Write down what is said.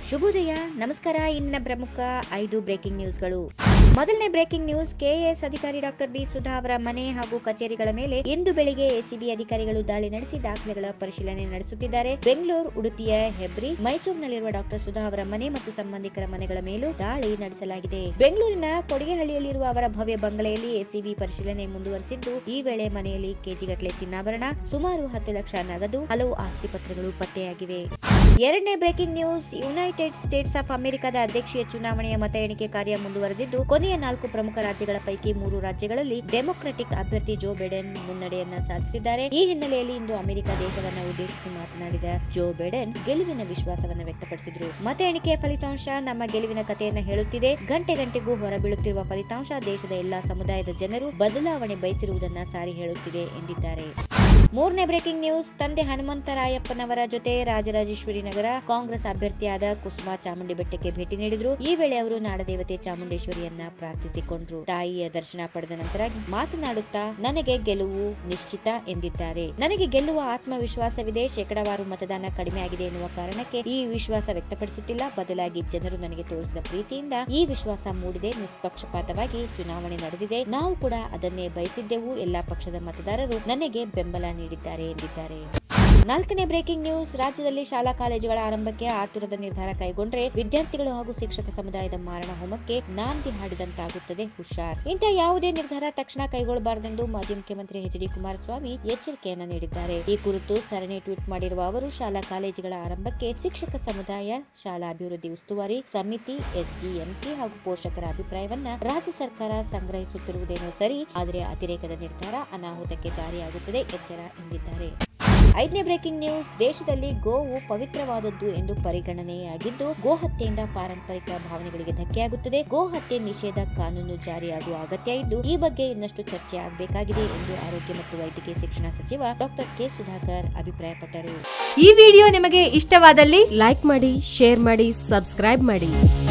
ಶುಭೋದಯ ನಮಸ್ಕಾರ ಇಂದಿನ ಪ್ರಮುಖ ಐದು ಬ್ರೇಕಿಂಗ್ ನ್ಯೂಸ್ಗಳು ಮೊದಲನೇ ಬ್ರೇಕಿಂಗ್ ನ್ಯೂಸ್ ಕೆಎಎಸ್ ಅಧಿಕಾರಿ ಡಾಕ್ಟರ್ ಬಿ ಸುಧಾ ಅವರ ಮನೆ ಹಾಗೂ ಕಚೇರಿಗಳ ಮೇಲೆ ಇಂದು ಬೆಳಿಗ್ಗೆ ಎಸಿಬಿ ಅಧಿಕಾರಿಗಳು ದಾಳಿ ನಡೆಸಿ ದಾಖಲೆಗಳ ಪರಿಶೀಲನೆ ನಡೆಸುತ್ತಿದ್ದಾರೆ ಬೆಂಗಳೂರು ಉಡುಪಿಯ ಹೆಬ್ರಿ ಮೈಸೂರಿನಲ್ಲಿರುವ ಡಾಕ್ಟರ್ ಸುಧಾ ಅವರ ಮನೆ ಮತ್ತು ಸಂಬಂಧಿಕರ ಮನೆಗಳ ಮೇಲೂ ದಾಳಿ ನಡೆಸಲಾಗಿದೆ ಬೆಂಗಳೂರಿನ ಕೊಡಿಗೆಹಳ್ಳಿಯಲ್ಲಿರುವ ಅವರ ಭವ್ಯ ಬಂಗಲೆಯಲ್ಲಿ ಎಸಿಬಿ ಪರಿಶೀಲನೆ ಮುಂದುವರೆಸಿದ್ದು ಈ ವೇಳೆ ಮನೆಯಲ್ಲಿ ಕೆಜಿಗಟ್ಟಲೆ ಚಿನ್ನಾಭರಣ ಸುಮಾರು ಹತ್ತು ಲಕ್ಷ ನಗದು ಹಲವು ಆಸ್ತಿ ಪತ್ರಗಳು ಪತ್ತೆಯಾಗಿವೆ ಎರಡನೇ breaking news United States of ಅಮೆರಿಕದ ಅಧ್ಯಕ್ಷೀಯ ಚುನಾವಣೆಯ ಮತ ಎಣಿಕೆ ಕಾರ್ಯ ಮುಂದುವರೆದಿದ್ದು ಕೊನೆಯ ನಾಲ್ಕು ಪ್ರಮುಖ ರಾಜ್ಯಗಳ ಪೈಕಿ ಮೂರು ರಾಜ್ಯಗಳಲ್ಲಿ ಡೆಮೊಕ್ರೆಟಿಕ್ ಅಭ್ಯರ್ಥಿ ಜೋ ಬಿಡೆನ್ ಮುನ್ನಡೆಯನ್ನ ಸಾಧಿಸಿದ್ದಾರೆ ಈ ಹಿನ್ನೆಲೆಯಲ್ಲಿ ಇಂದು ಅಮೆರಿಕ ದೇಶವನ್ನ ಉದ್ದೇಶಿಸಿ ಮಾತನಾಡಿದ ಜೋ ಬಿಡೆನ್ ಗೆಲುವಿನ ವಿಶ್ವಾಸವನ್ನ ವ್ಯಕ್ತಪಡಿಸಿದ್ರು ಮತ ಎಣಿಕೆಯ ಫಲಿತಾಂಶ ನಮ್ಮ ಗೆಲುವಿನ ಕಥೆಯನ್ನ ಹೇಳುತ್ತಿದೆ ಗಂಟೆ ಗಂಟೆಗೂ ಹೊರಬೀಳುತ್ತಿರುವ ಫಲಿತಾಂಶ ದೇಶದ ಎಲ್ಲಾ ಸಮುದಾಯದ ಜನರು ಬದಲಾವಣೆ ಬಯಸಿರುವುದನ್ನ ಸಾರಿ ಹೇಳುತ್ತಿದೆ ಎಂದಿದ್ದಾರೆ ಮೂರನೇ ಬ್ರೇಕಿಂಗ್ ನ್ಯೂಸ್ ತಂದೆ ಹನುಮಂತರಾಯಪ್ಪನವರ ಜೊತೆ ರಾಜರಾಜೇಶ್ವರಿ ನಗರ ಕಾಂಗ್ರೆಸ್ ಅಭ್ಯರ್ಥಿಯಾದ ಕುಸುಮಾ ಚಾಮುಂಡಿ ಬೆಟ್ಟಕ್ಕೆ ಭೇಟಿ ನೀಡಿದ್ರು ಈ ವೇಳೆ ಅವರು ನಾಡದೇವತೆ ಚಾಮುಂಡೇಶ್ವರಿಯನ್ನ ಪ್ರಾರ್ಥಿಸಿಕೊಂಡ್ರು ತಾಯಿಯ ದರ್ಶನ ಪಡೆದ ನಂತರ ಮಾತನಾಡುತ್ತಾ ನನಗೆ ಗೆಲುವು ನಿಶ್ಚಿತ ಎಂದಿದ್ದಾರೆ ನನಗೆ ಗೆಲ್ಲುವ ಆತ್ಮವಿಶ್ವಾಸವಿದೆ ಶೇಕಡಾವಾರು ಮತದಾನ ಕಡಿಮೆ ಆಗಿದೆ ಎನ್ನುವ ಕಾರಣಕ್ಕೆ ಈ ವಿಶ್ವಾಸ ವ್ಯಕ್ತಪಡಿಸುತ್ತಿಲ್ಲ ಬದಲಾಗಿ ಜನರು ನನಗೆ ತೋರಿಸಿದ ಪ್ರೀತಿಯಿಂದ ಈ ವಿಶ್ವಾಸ ಮೂಡಿದೆ ನಿಷ್ಪಕ್ಷಪಾತವಾಗಿ ಚುನಾವಣೆ ನಡೆದಿದೆ ನಾವು ಕೂಡ ಅದನ್ನೇ ಬಯಸಿದ್ದೆವು ಎಲ್ಲಾ ಪಕ್ಷದ ಮತದಾರರು ನನಗೆ ಬೆಂಬಲ ನೀಡಿದ್ದಾರೆ ಎಂದಿದ್ದಾರೆ ನಾಲ್ಕನೇ ಬ್ರೇಕಿಂಗ್ ನ್ಯೂಸ್ ರಾಜ್ಯದಲ್ಲಿ ಶಾಲಾ ಕಾಲೇಜುಗಳ ಆರಂಭಕ್ಕೆ ಆತುರದ ನಿರ್ಧಾರ ಕೈಗೊಂಡ್ರೆ ವಿದ್ಯಾರ್ಥಿಗಳು ಹಾಗೂ ಶಿಕ್ಷಕ ಸಮುದಾಯದ ಮಾರಣ ಹೋಮಕ್ಕೆ ನಾಂದಿ ಹಾಡಿದಂತಾಗುತ್ತದೆ ಹುಷಾರ್ ಇಂಥ ಯಾವುದೇ ನಿರ್ಧಾರ ತಕ್ಷಣ ಕೈಗೊಳ್ಳಬಾರದೆಂದು ಮಾಜಿ ಮುಖ್ಯಮಂತ್ರಿ ಎಚ್ ಡಿ ಕುಮಾರಸ್ವಾಮಿ ಎಚ್ಚರಿಕೆಯನ್ನ ನೀಡಿದ್ದಾರೆ ಈ ಕುರಿತು ಸರಣಿ ಟ್ವೀಟ್ ಮಾಡಿರುವ ಅವರು ಶಾಲಾ ಕಾಲೇಜುಗಳ ಆರಂಭಕ್ಕೆ ಶಿಕ್ಷಕ ಸಮುದಾಯ ಶಾಲಾ ಅಭಿವೃದ್ಧಿ ಉಸ್ತುವಾರಿ ಸಮಿತಿ ಎಸ್ಡಿಎಂಸಿ ಹಾಗೂ ಪೋಷಕರ ಅಭಿಪ್ರಾಯವನ್ನ ರಾಜ್ಯ ಸರ್ಕಾರ ಸಂಗ್ರಹಿಸುತ್ತಿರುವುದೇನೋ ಸರಿ ಆದರೆ ಅತಿರೇಕದ ನಿರ್ಧಾರ ಅನಾಹುತಕ್ಕೆ ದಾರಿಯಾಗುತ್ತದೆ ಎಚ್ಚರ ಎಂದಿದ್ದಾರೆ ಐದನೇ ಬ್ರೇಕಿಂಗ್ ನ್ಯೂಸ್ ದೇಶದಲ್ಲಿ ಗೋವು ಪವಿತ್ರವಾದದ್ದು ಎಂದು ಪರಿಗಣನೆಯಾಗಿದ್ದು ಗೋ ಹತ್ಯೆಯಿಂದ ಪಾರಂಪರಿಕ ಭಾವನೆಗಳಿಗೆ ಧಕ್ಕೆಯಾಗುತ್ತದೆ ಗೋ ಹತ್ಯೆ ನಿಷೇಧ ಕಾನೂನು ಜಾರಿಯಾಗುವ ಅಗತ್ಯ ಇದ್ದು ಈ ಬಗ್ಗೆ ಇನ್ನಷ್ಟು ಚರ್ಚೆ ಆಗಬೇಕಾಗಿದೆ ಎಂದು ಆರೋಗ್ಯ ಮತ್ತು ವೈದ್ಯಕೀಯ ಶಿಕ್ಷಣ ಸಚಿವ ಡಾಕ್ಟರ್ ಕೆ ಸುಧಾಕರ್ ಅಭಿಪ್ರಾಯಪಟ್ಟರು ಈ ವಿಡಿಯೋ ನಿಮಗೆ ಇಷ್ಟವಾದಲ್ಲಿ ಲೈಕ್ ಮಾಡಿ ಶೇರ್ ಮಾಡಿ ಸಬ್ಸ್ಕ್ರೈಬ್ ಮಾಡಿ